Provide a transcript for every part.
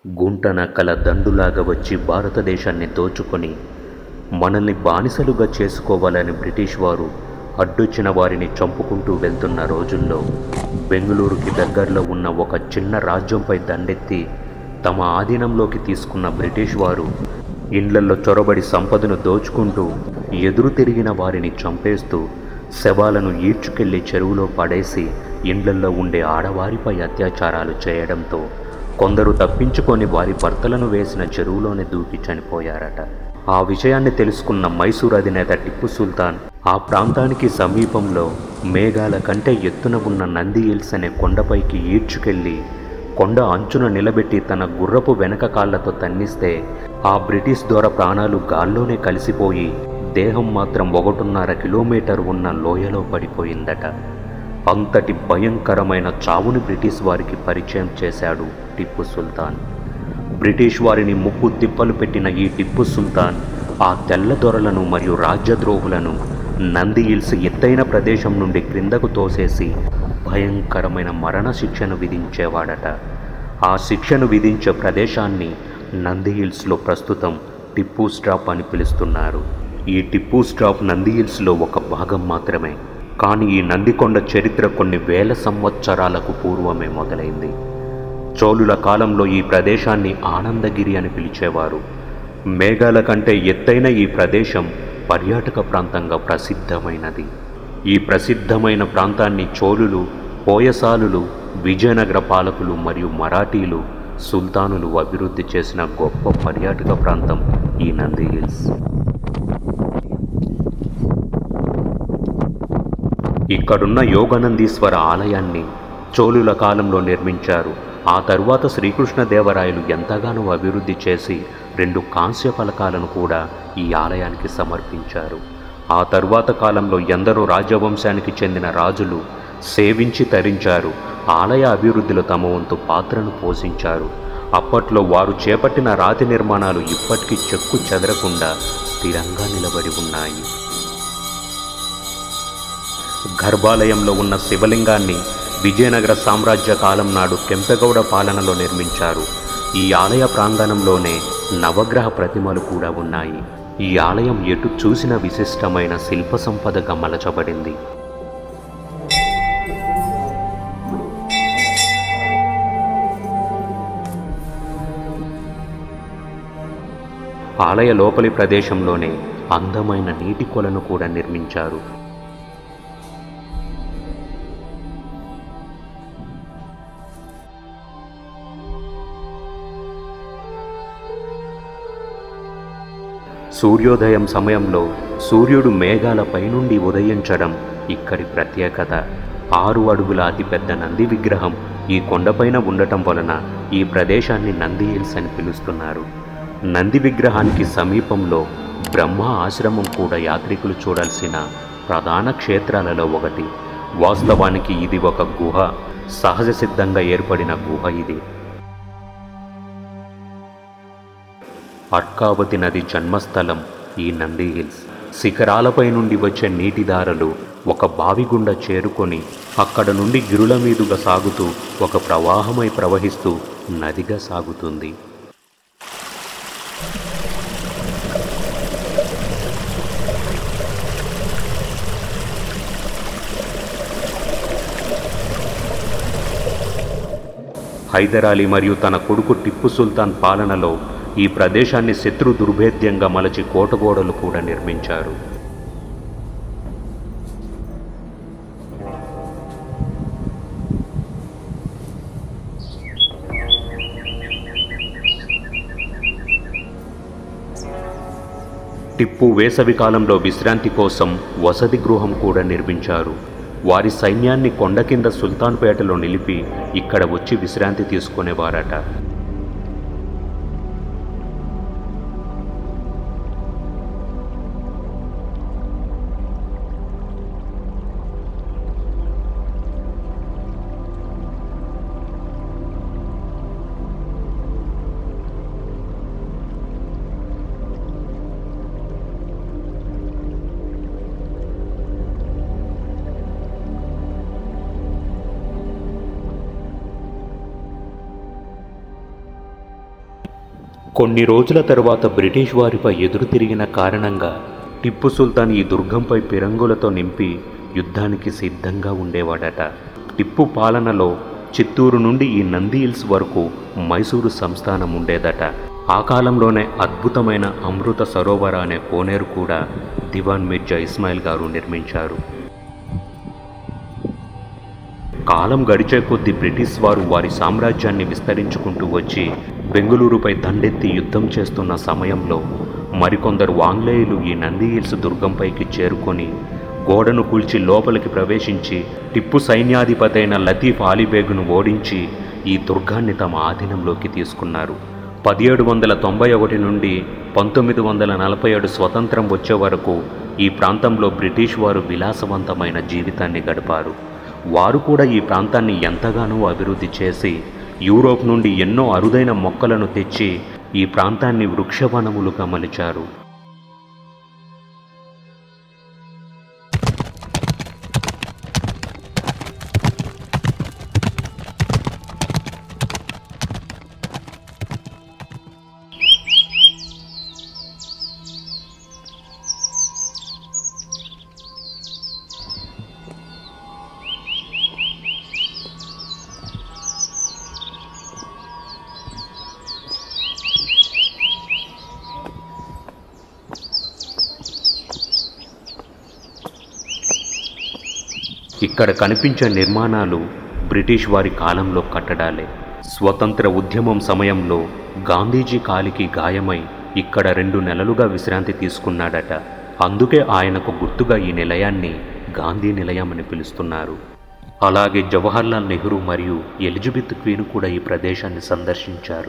గుంట నక్కల దండులాగా వచ్చి భారతదేశాన్ని దోచుకొని మనల్ని బానిసలుగా చేసుకోవాలని బ్రిటిష్ వారు అడ్డొచ్చిన వారిని చంపుకుంటూ వెళ్తున్న రోజుల్లో బెంగళూరుకి దగ్గరలో ఉన్న ఒక చిన్న రాజ్యంపై దండెత్తి తమ ఆధీనంలోకి తీసుకున్న బ్రిటిష్ వారు ఇండ్లల్లో చొరబడి సంపదను దోచుకుంటూ ఎదురు తిరిగిన వారిని చంపేస్తూ శవాలను ఈడ్చుకెళ్లి చెరువులో పడేసి ఇండ్లల్లో ఉండే ఆడవారిపై అత్యాచారాలు చేయడంతో కొందరు తప్పించుకొని వారి భర్తలను వేసిన చెరువులోనే దూకి చనిపోయారట ఆ విషయాన్ని తెలుసుకున్న మైసూర్ అధినేత టిప్పు సుల్తాన్ ఆ ప్రాంతానికి సమీపంలో మేఘాల కంటే ఎత్తున ఉన్న నంది హిల్స్ అనే కొండపైకి ఈడ్చుకెళ్ళి కొండ అంచున నిలబెట్టి తన గుర్రపు వెనక కాళ్లతో తన్నిస్తే ఆ బ్రిటిష్ దొర ప్రాణాలు గాల్లోనే కలిసిపోయి దేహం మాత్రం ఒకటిన్నర కిలోమీటర్ ఉన్న లోయలో పడిపోయిందట అంతటి భయంకరమైన చావుని బ్రిటిష్ వారికి పరిచయం చేశాడు టిప్పు సుల్తాన్ బ్రిటిష్ వారిని ముప్పు తిప్పలు పెట్టిన ఈ టిప్పు సుల్తాన్ ఆ తెల్ల దొరలను మరియు రాజ్యద్రోహులను నంది హిల్స్ ఎత్తైన ప్రదేశం నుండి క్రిందకు తోసేసి భయంకరమైన మరణ శిక్షను విధించేవాడట ఆ శిక్షను విధించే ప్రదేశాన్ని నంది హిల్స్లో ప్రస్తుతం టిప్పు స్ట్రాప్ అని పిలుస్తున్నారు ఈ టిప్పు స్ట్రాప్ నంది హిల్స్లో ఒక భాగం మాత్రమే కానీ ఈ నందికొండ చరిత్ర కొన్ని వేల సంవత్సరాలకు పూర్వమే మొదలైంది చోళుల కాలంలో ఈ ప్రదేశాన్ని ఆనందగిరి అని పిలిచేవారు మేఘాల కంటే ఎత్తైన ఈ ప్రదేశం పర్యాటక ప్రాంతంగా ప్రసిద్ధమైనది ఈ ప్రసిద్ధమైన ప్రాంతాన్ని చోళులు పోయసాలులు విజయనగర పాలకులు మరియు మరాఠీలు సుల్తానులు అభివృద్ధి చేసిన గొప్ప పర్యాటక ప్రాంతం ఈ నంది హిల్స్ ఇక్కడున్న యోగనందీశ్వర ఆలయాన్ని చోళుల కాలంలో నిర్మించారు ఆ తరువాత శ్రీకృష్ణదేవరాయలు ఎంతగానో అభివృద్ధి చేసి రెండు కాంస్య ఫలకాలను కూడా ఈ ఆలయానికి సమర్పించారు ఆ తరువాత కాలంలో ఎందరో రాజవంశానికి చెందిన రాజులు సేవించి తరించారు ఆలయ అభివృద్ధిలో తమ వంతు పాత్రను పోషించారు అప్పట్లో వారు చేపట్టిన రాతి నిర్మాణాలు ఇప్పటికీ చెక్కు చెదరకుండా స్థిరంగా నిలబడి ఉన్నాయి గర్భాలయంలో ఉన్న శివలింగాన్ని విజయనగర సామ్రాజ్య కాలం నాడు కెంపెగౌడ పాలనలో నిర్మించారు ఈ ఆలయ ప్రాంగణంలోనే నవగ్రహ ప్రతిమలు కూడా ఉన్నాయి ఈ ఆలయం ఎటు చూసిన విశిష్టమైన శిల్ప సంపదగా మలచబడింది ఆలయ లోపలి ప్రదేశంలోనే అందమైన నీటి కొలను కూడా నిర్మించారు సూర్యోదయం సమయంలో సూర్యుడు మేఘాలపై నుండి ఉదయించడం ఇక్కడి ప్రత్యేకత ఆరు అడుగుల అతిపెద్ద నంది విగ్రహం ఈ కొండపైన ఉండటం వలన ఈ ప్రదేశాన్ని నంది హిల్స్ అని పిలుస్తున్నారు నంది విగ్రహానికి సమీపంలో బ్రహ్మ ఆశ్రమం కూడా యాత్రికులు చూడాల్సిన ప్రధాన క్షేత్రాలలో ఒకటి వాస్తవానికి ఇది ఒక గుహ సహజ సిద్ధంగా ఏర్పడిన గుహ ఇది అర్కావతి నది జన్మస్థలం ఈ నంది హిల్స్ శిఖరాలపై నుండి వచ్చే నీటిదారలు ఒక బావి గుండా చేరుకొని అక్కడ నుండి గిరుల మీదుగా సాగుతూ ఒక ప్రవాహమై ప్రవహిస్తూ నదిగా సాగుతుంది హైదరాలీ మరియు తన కొడుకు టిప్పు సుల్తాన్ పాలనలో ఈ ప్రదేశాన్ని శత్రు దుర్భేద్యంగా మలచి కోటగోడలు కూడా నిర్మించారు టిప్పు వేసవి కాలంలో విశ్రాంతి కోసం వసతి గృహం కూడా నిర్మించారు వారి సైన్యాన్ని కొండ కింద సుల్తాన్పేటలో నిలిపి ఇక్కడ వచ్చి విశ్రాంతి తీసుకునేవారట కొన్ని రోజుల తర్వాత బ్రిటిష్ వారిపై ఎదురు తిరిగిన కారణంగా టిప్పు సుల్తాన్ ఈ దుర్గంపై పిరంగులతో నింపి యుద్ధానికి సిద్ధంగా ఉండేవాడట టిప్పు పాలనలో చిత్తూరు నుండి ఈ నంది హిల్స్ వరకు మైసూరు సంస్థానం ఉండేదట ఆ కాలంలోనే అద్భుతమైన అమృత సరోవర అనే కోనేరు కూడా దివాన్ మిర్జా ఇస్మాయిల్ గారు నిర్మించారు కాలం గడిచే కొద్దీ బ్రిటిష్ వారు వారి సామ్రాజ్యాన్ని విస్తరించుకుంటూ వచ్చి బెంగుళూరుపై దండెత్తి యుద్ధం చేస్తున్న సమయంలో మరికొందరు ఆంగ్లేయులు ఈ నంది హిల్స్ దుర్గంపైకి చేరుకొని గోడను కూల్చి లోపలికి ప్రవేశించి టిప్పు సైన్యాధిపతి అయిన లతీఫ్ ఆలీబేగును ఓడించి ఈ దుర్గాన్ని తమ ఆధీనంలోకి తీసుకున్నారు పదిహేడు వందల తొంభై ఒకటి నుండి పంతొమ్మిది వందల నలభై ఏడు స్వతంత్రం వచ్చే వరకు ఈ ప్రాంతంలో బ్రిటిష్ వారు విలాసవంతమైన జీవితాన్ని గడిపారు వారు కూడా ఈ ప్రాంతాన్ని ఎంతగానో అభివృద్ధి చేసి యూరోప్ నుండి ఎన్నో అరుదైన మొక్కలను తెచ్చి ఈ ప్రాంతాన్ని వృక్షవనములుగా మలిచారు ఇక్కడ కనిపించే నిర్మాణాలు బ్రిటిష్ వారి కాలంలో కట్టడాలే స్వతంత్ర ఉద్యమం సమయంలో గాంధీజీ కాలికి గాయమై ఇక్కడ రెండు నెలలుగా విశ్రాంతి తీసుకున్నాడట అందుకే ఆయనకు గుర్తుగా ఈ నిలయాన్ని గాంధీ నిలయం అని పిలుస్తున్నారు అలాగే జవహర్లాల్ నెహ్రూ మరియు ఎలిజబెత్ క్వీన్ కూడా ఈ ప్రదేశాన్ని సందర్శించారు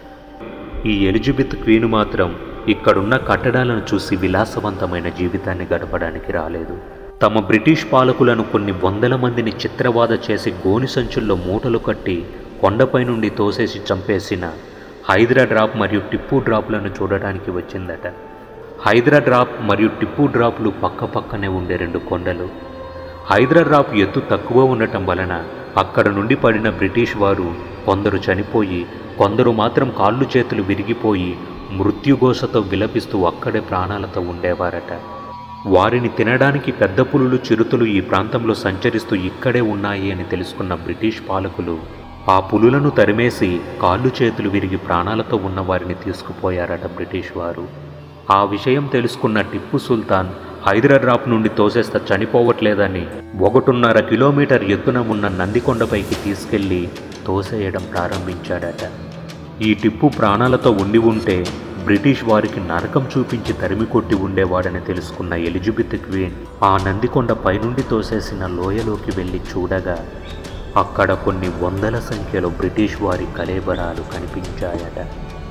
ఈ ఎలిజబెత్ క్వీన్ మాత్రం ఇక్కడున్న కట్టడాలను చూసి విలాసవంతమైన జీవితాన్ని గడపడానికి రాలేదు తమ బ్రిటిష్ పాలకులను కొన్ని వందల మందిని చిత్రవాద చేసి గోని సంచుల్లో మూటలు కట్టి కొండపై నుండి తోసేసి చంపేసిన హైదరా డ్రాప్ మరియు టిప్పు డ్రాప్లను చూడటానికి వచ్చిందట హైదరా డ్రాప్ మరియు టిప్పు డ్రాప్లు పక్క పక్కనే ఉండే రెండు కొండలు హైదరా డ్రాప్ ఎత్తు తక్కువ ఉండటం వలన అక్కడ నుండి పడిన బ్రిటిష్ వారు కొందరు చనిపోయి కొందరు మాత్రం కాళ్ళు చేతులు విరిగిపోయి మృత్యుఘోషతో విలపిస్తూ అక్కడే ప్రాణాలతో ఉండేవారట వారిని తినడానికి పెద్ద పులులు చిరుతలు ఈ ప్రాంతంలో సంచరిస్తూ ఇక్కడే ఉన్నాయి అని తెలుసుకున్న బ్రిటిష్ పాలకులు ఆ పులులను తరిమేసి కాళ్ళు చేతులు విరిగి ప్రాణాలతో ఉన్న వారిని తీసుకుపోయారట బ్రిటిష్ వారు ఆ విషయం తెలుసుకున్న టిప్పు సుల్తాన్ హైదరాబాద్ నుండి తోసేస్తా చనిపోవట్లేదని ఒకటిన్నర కిలోమీటర్ ఎత్తున ఉన్న నందికొండపైకి తీసుకెళ్లి తోసేయడం ప్రారంభించాడట ఈ టిప్పు ప్రాణాలతో ఉండి ఉంటే బ్రిటిష్ వారికి నరకం చూపించి తరిమి కొట్టి ఉండేవాడని తెలుసుకున్న ఎలిజబెత్ క్వీన్ ఆ నందికొండ పైనుండి తోసేసిన లోయలోకి వెళ్ళి చూడగా అక్కడ కొన్ని వందల సంఖ్యలో బ్రిటిష్ వారి కలేబరాలు కనిపించాయట